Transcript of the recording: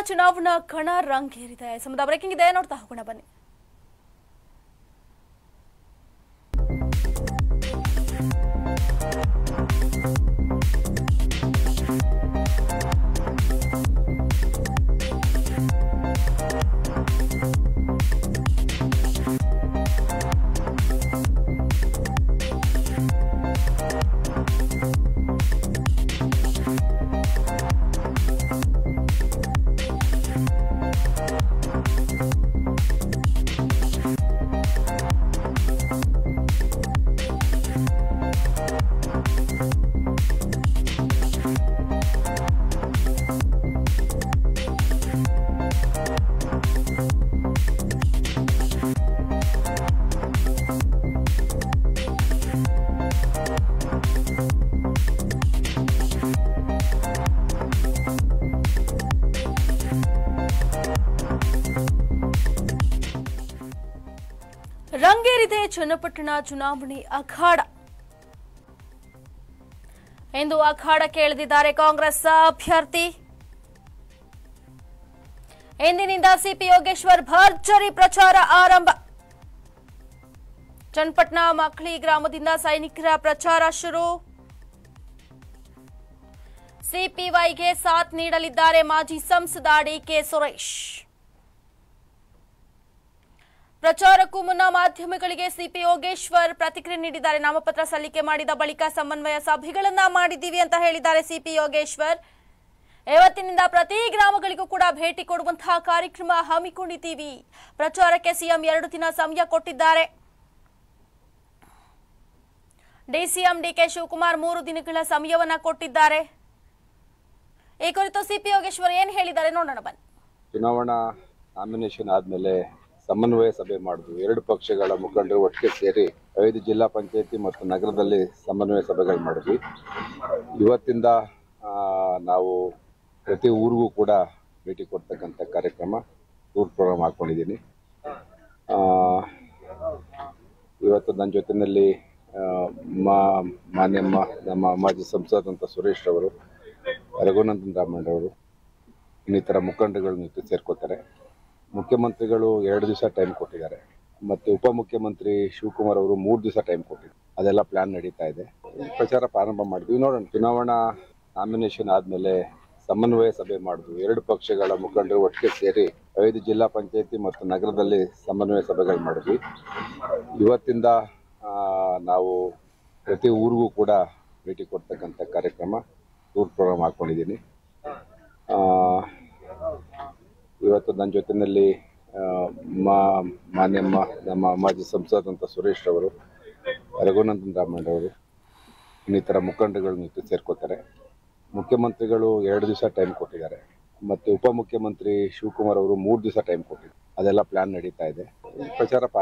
ಚುನಾವಣಾ ಕಣ ರಂಗೇರಿದೆ ಸಮುದ್ರ ಬ್ರೇಕಿಂಗ್ ಇದೆ ನೋಡ್ತಾ ಹೋಗೋಣ ಬನ್ನಿ ರಂಗೇರಿದೆ ಚನ್ನಪಟ್ಟಣ ಚುನಾವಣೆ ಅಖಾಡ ಇಂದು ಅಖಾಡಕ್ಕೆ ಇಳಿದಿದ್ದಾರೆ ಕಾಂಗ್ರೆಸ್ ಅಭ್ಯರ್ಥಿ ಇಂದಿನಿಂದ ಸಿಪಿ ಯೋಗೇಶ್ವರ್ ಭರ್ಜರಿ ಪ್ರಚಾರ ಆರಂಭ ಚನ್ನಪಟ್ಟಣ ಮಕ್ಳಿ ಗ್ರಾಮದಿಂದ ಸೈನಿಕರ ಪ್ರಚಾರ ಶುರು ಸಿಪಿವೈಗೆ ಸಾಥ್ ನೀಡಲಿದ್ದಾರೆ ಮಾಜಿ ಸಂಸದ ಡಿಕೆ ಸುರೇಶ್ ಪ್ರಚಾರಕ್ಕೂ ಮುನ್ನ ಮಾಧ್ಯಮಗಳಿಗೆ ಸಿಪಿ ಯೋಗೇಶ್ವರ್ ಪ್ರತಿಕ್ರಿಯೆ ನೀಡಿದ್ದಾರೆ ನಾಮಪತ್ರ ಸಲ್ಲಿಕೆ ಮಾಡಿದ ಬಳಿಕ ಸಮನ್ವಯ ಸಭೆಗಳನ್ನ ಮಾಡಿದ್ದೀವಿ ಅಂತ ಹೇಳಿದ್ದಾರೆ ಸಿಪಿ ಯೋಗೇಶ್ವರ್ ಇವತ್ತಿನಿಂದ ಪ್ರತಿ ಗ್ರಾಮಗಳಿಗೂ ಕೂಡ ಭೇಟಿ ಕೊಡುವಂತಹ ಕಾರ್ಯಕ್ರಮ ಹಮ್ಮಿಕೊಂಡಿದ್ದೀವಿ ಪ್ರಚಾರಕ್ಕೆ ಸಿಎಂ ಎರಡು ದಿನ ಸಮಯ ಕೊಟ್ಟಿದ್ದಾರೆ ಡಿಸಿಎಂ ಡಿಕೆ ಶಿವಕುಮಾರ್ ಮೂರು ದಿನಗಳ ಸಮಯವನ್ನ ಕೊಟ್ಟಿದ್ದಾರೆ ಈ ಕುರಿತು ಸಿಪಿ ಯೋಗೇಶ್ವರ್ ಏನ್ ಹೇಳಿದ್ದಾರೆ ನೋಡೋಣ ಬನ್ನಿ ಚುನಾವಣಾ ನಾಮಿನೇಷನ್ ಆದ್ಮೇಲೆ ಸಮನ್ವಯ ಸಭೆ ಮಾಡಿದ್ವು ಎರಡು ಪಕ್ಷಗಳ ಮುಖಂಡರು ಒಟ್ಟಿಗೆ ಸೇರಿ ಐದು ಜಿಲ್ಲಾ ಪಂಚಾಯತಿ ಮತ್ತು ನಗರದಲ್ಲಿ ಸಮನ್ವಯ ಸಭೆಗಳು ಮಾಡಿದ್ವಿ ಇವತ್ತಿಂದ ಆ, ನಾವು ಪ್ರತಿ ಊರಿಗೂ ಕೂಡ ಭೇಟಿ ಕೊಡ್ತಕ್ಕಂಥ ಕಾರ್ಯಕ್ರಮ ಟೂರ್ ಪ್ರೋಗ್ರಾಮ್ ಹಾಕ್ಕೊಂಡಿದ್ದೀನಿ ಆ, ಇವತ್ತು ನನ್ನ ಜೊತೆಯಲ್ಲಿ ಆ, ಮಾ ಮಾನ್ಯ ಮ- ನಮ್ಮ ಮಾಜಿ ಸಂಸದಂತ ಸುರೇಶ್ ಅವರು ರಘುನಂದನ್ ರಾಮಣ್ಣರವರು ಇನ್ನಿತರ ಮುಖಂಡಗಳು ಜೊತೆ ಸೇರ್ಕೋತಾರೆ ಮುಖ್ಯಮಂತ್ರಿಗಳು ಎರಡು ದಿವಸ ಟೈಮ್ ಕೊಟ್ಟಿದ್ದಾರೆ ಮತ್ತೆ ಉಪಮುಖ್ಯಮಂತ್ರಿ ಶಿವಕುಮಾರ್ ಅವರು ಮೂರು ದಿವಸ ಟೈಮ್ ಕೊಟ್ಟಿದ್ದಾರೆ ಅದೆಲ್ಲ ಪ್ಲಾನ್ ನಡೀತಾ ಇದೆ ಪ್ರಚಾರ ಪ್ರಾರಂಭ ಮಾಡಿದ್ವಿ ನೋಡೋಣ ಚುನಾವಣಾ ನಾಮಿನೇಷನ್ ಆದ್ಮೇಲೆ ಸಮನ್ವಯ ಸಭೆ ಮಾಡಿದ್ವು ಎರಡು ಪಕ್ಷಗಳ ಮುಖಂಡರು ಒಟ್ಟಿಗೆ ಸೇರಿ ಐದು ಜಿಲ್ಲಾ ಪಂಚಾಯತಿ ಮತ್ತು ನಗರದಲ್ಲಿ ಸಮನ್ವಯ ಸಭೆಗಳು ಮಾಡಿದ್ವಿ ಇವತ್ತಿಂದ ಆ, ನಾವು ಪ್ರತಿ ಊರಿಗೂ ಕೂಡ ಭೇಟಿ ಕೊಡ್ತಕ್ಕಂಥ ಕಾರ್ಯಕ್ರಮ ಟೂರ್ ಪ್ರೋಗ್ರಾಮ್ ಹಾಕ್ಕೊಂಡಿದ್ದೀನಿ ಆ, ಇವತ್ತು ನನ್ನ ಜೊತೆಯಲ್ಲಿ ಆ, ಮಾ ಮಾನ್ಯ ಮ- ನಮ್ಮ ಮಾಜಿ ಸಂಸದಂತ ಸುರೇಶ್ ಅವರು ರಘುನಂದನ್ ರಾಮಣ್ಣರವರು ಇನ್ನಿತರ ಮುಖಂಡಗಳ ಜೊತೆ ಸೇರ್ಕೋತಾರೆ ಮುಖ್ಯಮಂತ್ರಿಗಳು ಎರಡು ದಿವಸ ಟೈಮ್ ಕೊಟ್ಟಿದ್ದಾರೆ ಮತ್ತೆ ಉಪಮುಖ್ಯಮಂತ್ರಿ ಶಿವಕುಮಾರ್ ಅವರು ಮೂರು ದಿವಸ ಟೈಮ್ ಕೊಟ್ಟಿದ್ದಾರೆ ಅದೆಲ್ಲ ಪ್ಲಾನ್ ನಡೀತಾ ಇದೆ ಪ್ರಚಾರ